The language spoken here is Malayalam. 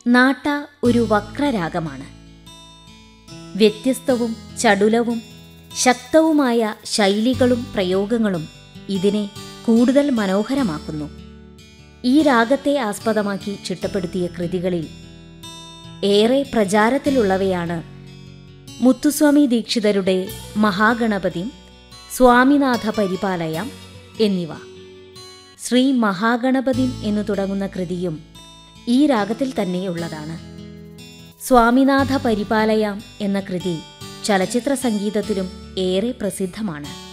നാട്ട ഒരു വക്രരാഗമാണ് വ്യത്യസ്തവും ചടുലവും ശക്തവുമായ ശൈലികളും പ്രയോഗങ്ങളും ഇതിനെ കൂടുതൽ മനോഹരമാക്കുന്നു ഈ രാഗത്തെ ആസ്പദമാക്കി ചിട്ടപ്പെടുത്തിയ കൃതികളിൽ ഏറെ പ്രചാരത്തിലുള്ളവയാണ് മുത്തുസ്വാമി ദീക്ഷിതരുടെ മഹാഗണപതി സ്വാമിനാഥ പരിപാലയം എന്നിവ ശ്രീ മഹാഗണപതി എന്നു തുടങ്ങുന്ന കൃതിയും ഈ രാഗത്തിൽ തന്നെയുള്ളതാണ് സ്വാമിനാഥ പരിപാലയാം എന്ന കൃതി ചലച്ചിത്ര സംഗീതത്തിലും ഏറെ പ്രസിദ്ധമാണ്